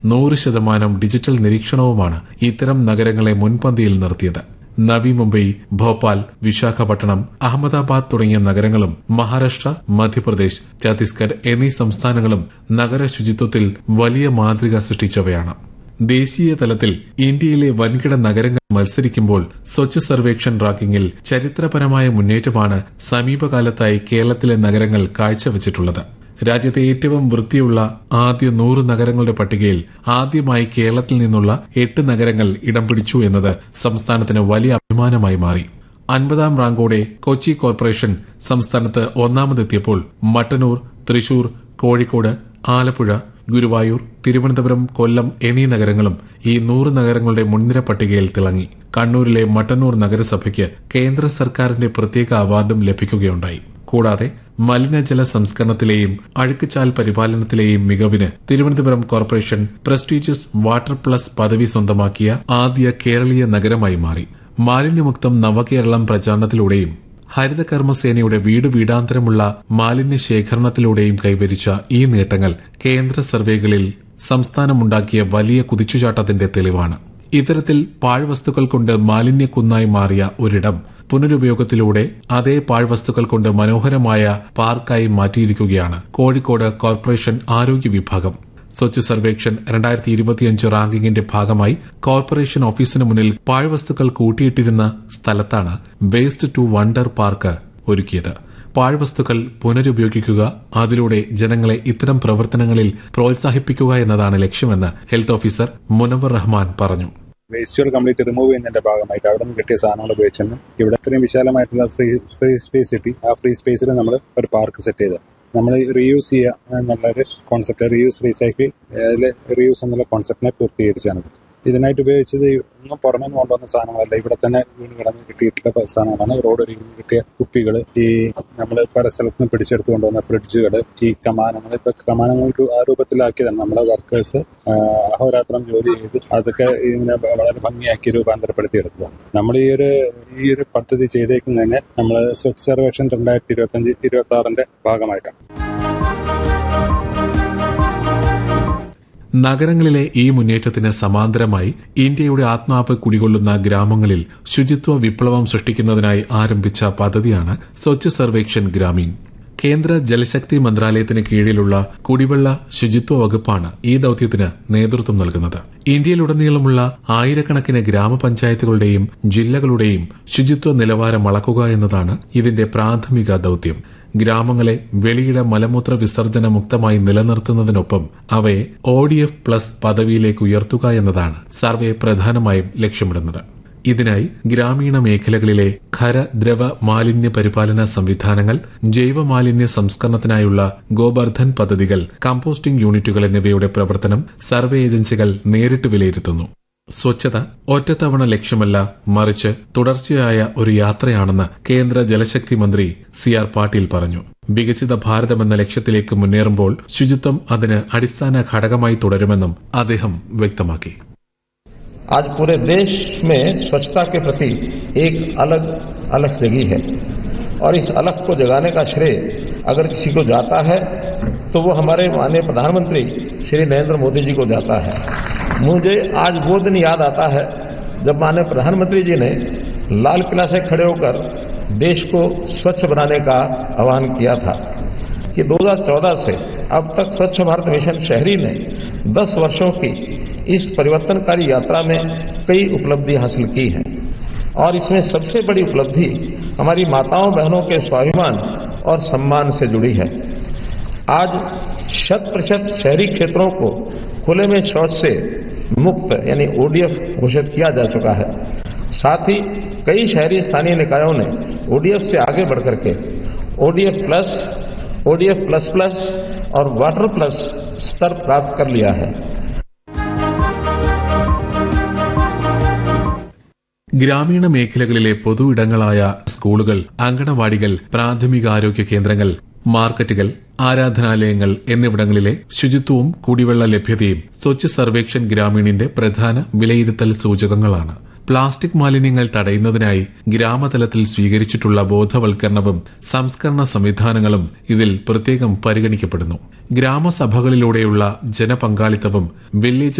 നൂറ് ശതമാനം ഡിജിറ്റൽ നിരീക്ഷണവുമാണ് ഇത്തരം നഗരങ്ങളെ മുൻപന്തിയിൽ നിർത്തിയത് നവി മുംബൈ ഭോപ്പാൽ വിശാഖപട്ടണം അഹമ്മദാബാദ് തുടങ്ങിയ നഗരങ്ങളും മഹാരാഷ്ട്ര മധ്യപ്രദേശ് ഛത്തീസ്ഗഡ് എന്നീ സംസ്ഥാനങ്ങളും നഗര ശുചിത്വത്തിൽ വലിയ മാതൃക സൃഷ്ടിച്ചവയാണ് ദേശീയ തലത്തിൽ ഇന്ത്യയിലെ വൻകിട നഗരങ്ങൾ മത്സരിക്കുമ്പോൾ സ്വച്ഛ് സർവേക്ഷൺ റാങ്കിങ്ങിൽ ചരിത്രപരമായ മുന്നേറ്റമാണ് സമീപകാലത്തായി കേരളത്തിലെ നഗരങ്ങൾ കാഴ്ചവച്ചിട്ടുള്ളത് രാജ്യത്തെ ഏറ്റവും വൃത്തിയുള്ള ആദ്യ നൂറ് നഗരങ്ങളുടെ പട്ടികയിൽ ആദ്യമായി കേരളത്തിൽ നിന്നുള്ള എട്ട് നഗരങ്ങൾ ഇടം പിടിച്ചു എന്നത് സംസ്ഥാനത്തിന് വലിയ അഭിമാനമായി മാറി അൻപതാം റാങ്കോടെ കൊച്ചി കോർപ്പറേഷൻ സംസ്ഥാനത്ത് ഒന്നാമതെത്തിയപ്പോൾ മട്ടന്നൂർ തൃശൂർ കോഴിക്കോട് ആലപ്പുഴ ഗുരുവായൂർ തിരുവനന്തപുരം കൊല്ലം എന്നീ നഗരങ്ങളും ഈ നൂറ് നഗരങ്ങളുടെ മുൻനിര പട്ടികയിൽ തിളങ്ങി കണ്ണൂരിലെ മട്ടന്നൂർ നഗരസഭയ്ക്ക് കേന്ദ്ര സർക്കാരിന്റെ പ്രത്യേക അവാർഡും ലഭിക്കുകയുണ്ടായി കൂടാതെ മലിനജല സംസ്കരണത്തിലെയും അഴുക്കുചാൽ പരിപാലനത്തിലെയും മികവിന് Thiruvananthapuram corporation prestigious water plus പദവി സ്വന്തമാക്കിയ ആദ്യ കേരളീയ നഗരമായി മാറി മാലിന്യമുക്തം നവകേരളം പ്രചാരണത്തിലൂടെയും ഹരിതകർമ്മസേനയുടെ വീട് വീടാന്തരമുള്ള മാലിന്യ ശേഖരണത്തിലൂടെയും കൈവരിച്ച ഈ നേട്ടങ്ങൾ കേന്ദ്ര സർവേകളിൽ സംസ്ഥാനമുണ്ടാക്കിയ വലിയ കുതിച്ചുചാട്ടത്തിന്റെ തെളിവാണ് ഇത്തരത്തിൽ പാഴ്വസ്തുക്കൾ കൊണ്ട് മാലിന്യക്കുന്നായി മാറിയ ഒരിടം പുനരുപയോഗത്തിലൂടെ അതേ പാഴ്വസ്തുക്കൾ കൊണ്ട് മനോഹരമായ പാർക്കായി മാറ്റിയിരിക്കുകയാണ് കോഴിക്കോട് കോർപ്പറേഷൻ ആരോഗ്യ വിഭാഗം സ്വച്ഛ് സർവേക്ഷൺ രണ്ടായിരത്തി ഇരുപത്തിയഞ്ച് റാങ്കിങ്ങിന്റെ ഭാഗമായി കോർപ്പറേഷൻ ഓഫീസിന് മുന്നിൽ പാഴ്വസ്തുക്കൾ കൂട്ടിയിട്ടിരുന്ന സ്ഥലത്താണ് വേസ്റ്റ് ടു വണ്ടർ പാർക്ക് ഒരുക്കിയത് പാഴ്വസ്തുക്കൾ പുനരുപയോഗിക്കുക അതിലൂടെ ജനങ്ങളെ ഇത്തരം പ്രവർത്തനങ്ങളിൽ പ്രോത്സാഹിപ്പിക്കുക എന്നതാണ് ലക്ഷ്യമെന്ന് ഹെൽത്ത് ഓഫീസർ മുനവർ റഹ്മാൻ പറഞ്ഞു വേസ്റ്റുകൾ കംപ്ലീറ്റ് റിമൂവ് ചെയ്യുന്നതിന്റെ ഭാഗമായിട്ട് അവിടെ നിന്ന് കിട്ടിയ സാധനങ്ങൾ ഉപയോഗിച്ചാണ് ഇവിടെ ഇത്രയും വിശാലമായിട്ടുള്ള ഫ്രീ ഫ്രീ സ്പേസ് കിട്ടി ആ ഫ്രീ സ്പേസിൽ നമ്മൾ ഒരു പാർക്ക് സെറ്റ് ചെയ്ത് നമ്മൾ റീയൂസ് ചെയ്യുക എന്നുള്ളൊരു കോൺസെപ്റ്റ് റീയൂസ് റീസൈക്കിൾ അതിൽ റീയൂസ് എന്നുള്ള കോൺസെപ്റ്റിനെ പൂർത്തീകരിച്ചാണ് ഇതിനായിട്ട് ഉപയോഗിച്ചത് ഒന്നും പുറമെ നിന്ന് കൊണ്ടുവന്ന സാധനങ്ങളല്ല ഇവിടെ തന്നെ വീണ് കിടന്ന് കിട്ടിയിട്ടുള്ള സാധനങ്ങളാണ് റോഡ് അരികിൽ നിന്ന് കിട്ടിയ കുപ്പികൾ ഈ നമ്മൾ പല സ്ഥലത്ത് നിന്ന് പിടിച്ചെടുത്ത് കൊണ്ടുവന്ന ഫ്രിഡ്ജുകൾ ഈ കമാനങ്ങൾ ഇപ്പൊ കമാനങ്ങൾ ആ രൂപത്തിലാക്കിയതാണ് നമ്മളെ വർക്കേഴ്സ് അഹോരാത്രം ജോലി ചെയ്ത് അതൊക്കെ ഇങ്ങനെ വളരെ ഭംഗിയാക്കി രൂപാന്തരപ്പെടുത്തി എടുത്തതാണ് നമ്മൾ ഈ ഒരു ഈ ഒരു പദ്ധതി ചെയ്തേക്കുന്നതിന് നമ്മൾ സ്വച്ഛ് സർവേക്ഷൻ രണ്ടായിരത്തി ഇരുപത്തി അഞ്ച് ഇരുപത്തി ആറിന്റെ ഭാഗമായിട്ടാണ് നഗരങ്ങളിലെ ഈ മുന്നേറ്റത്തിന് സമാന്തരമായി ഇന്ത്യയുടെ ആത്മാവ് കുടികൊള്ളുന്ന ഗ്രാമങ്ങളിൽ ശുചിത്വ വിപ്ലവം സൃഷ്ടിക്കുന്നതിനായി ആരംഭിച്ച പദ്ധതിയാണ് സ്വച്ഛ് സർവേക്ഷൻ ഗ്രാമീൺ കേന്ദ്ര ജലശക്തി മന്ത്രാലയത്തിന് കീഴിലുള്ള കുടിവെള്ള ശുചിത്വ വകുപ്പാണ് ഈ ദൌത്യത്തിന് നേതൃത്വം നൽകുന്നത് ഇന്ത്യയിലുടനീളമുള്ള ആയിരക്കണക്കിന് ഗ്രാമപഞ്ചായത്തുകളുടെയും ജില്ലകളുടെയും ശുചിത്വ നിലവാരം അളക്കുക എന്നതാണ് ഇതിന്റെ പ്രാഥമിക ദൌത്യം ഗ്രാമങ്ങളെ വെളിയിട മലമൂത്ര വിസർജന മുക്തമായി നിലനിർത്തുന്നതിനൊപ്പം അവയെ ഒ ഡി എഫ് പ്ലസ് പദവിയിലേക്ക് ഉയർത്തുക എന്നതാണ് സർവേ പ്രധാനമായും ലക്ഷ്യമിടുന്നത് ഇതിനായി ഗ്രാമീണ മേഖലകളിലെ ഖര ദ്രവ മാലിന്യ പരിപാലന സംവിധാനങ്ങൾ ജൈവ മാലിന്യ സംസ്കരണത്തിനായുള്ള ഗോബർദ്ധൻ പദ്ധതികൾ കമ്പോസ്റ്റിംഗ് യൂണിറ്റുകൾ എന്നിവയുടെ പ്രവർത്തനം സർവേ ഏജൻസികൾ നേരിട്ട് വിലയിരുത്തുന്നു സ്വച്ഛത ഒറ്റത്തവണ ലക്ഷ്യമല്ല മറിച്ച് തുടർച്ചയായ ഒരു യാത്രയാണെന്ന് കേന്ദ്ര ജലശക്തി മന്ത്രി സി ആർ പാട്ടീൽ പറഞ്ഞു വികസിത ഭാരതമെന്ന ലക്ഷ്യത്തിലേക്ക് മുന്നേറുമ്പോൾ ശുചിത്വം അതിന് അടിസ്ഥാന ഘടകമായി തുടരുമെന്നും അദ്ദേഹം വ്യക്തമാക്കി आज पूरे देश में स्वच्छता के प्रति एक अलग अलग जगी है और इस अलग को जगाने का श्रेय अगर किसी को जाता है तो वो हमारे माननीय प्रधानमंत्री श्री नरेंद्र मोदी जी को जाता है मुझे आज वो दिन याद आता है जब माननीय प्रधानमंत्री जी ने लाल किला से खड़े होकर देश को स्वच्छ बनाने का आह्वान किया था कि 2014 से अब तक स्वच्छ भारत मिशन शहरी ने 10 वर्षों की इस परिवर्तनकारी यात्रा में कई उपलब्धि हासिल की है और इसमें सबसे बड़ी उपलब्धि हमारी माताओं बहनों के स्वाभिमान और सम्मान से जुड़ी है आज शत प्रतिशत शहरी क्षेत्रों को खुले में शौच से मुक्त यानी ओडीएफ घोषित किया जा चुका है साथ ही कई शहरी स्थानीय निकायों ने ओडीएफ से आगे बढ़कर के ODF plus ODF plus plus और वाटर प्लस स्तर प्राप्त कर लिया है ഗ്രാമീണ മേഖലകളിലെ പൊതു ഇടങ്ങളായ സ്കൂളുകൾ അങ്കണവാടികൾ പ്രാഥമികാരോഗ്യ കേന്ദ്രങ്ങൾ മാർക്കറ്റുകൾ ആരാധനാലയങ്ങൾ എന്നിവിടങ്ങളിലെ ശുചിത്വവും കുടിവെള്ള ലഭ്യതയും സ്വച്ഛ് സർവേക്ഷൻ ഗ്രാമീണിന്റെ പ്രധാന വിലയിരുത്തൽ സൂചകങ്ങളാണ് പ്ലാസ്റ്റിക് മാലിന്യങ്ങൾ തടയുന്നതിനായി ഗ്രാമതലത്തിൽ സ്വീകരിച്ചിട്ടുള്ള ബോധവൽക്കരണവും സംസ്കരണ സംവിധാനങ്ങളും ഇതിൽ പ്രത്യേകം പരിഗണിക്കപ്പെടുന്നു ഗ്രാമസഭകളിലൂടെയുള്ള ജനപങ്കാളിത്തവും വില്ലേജ്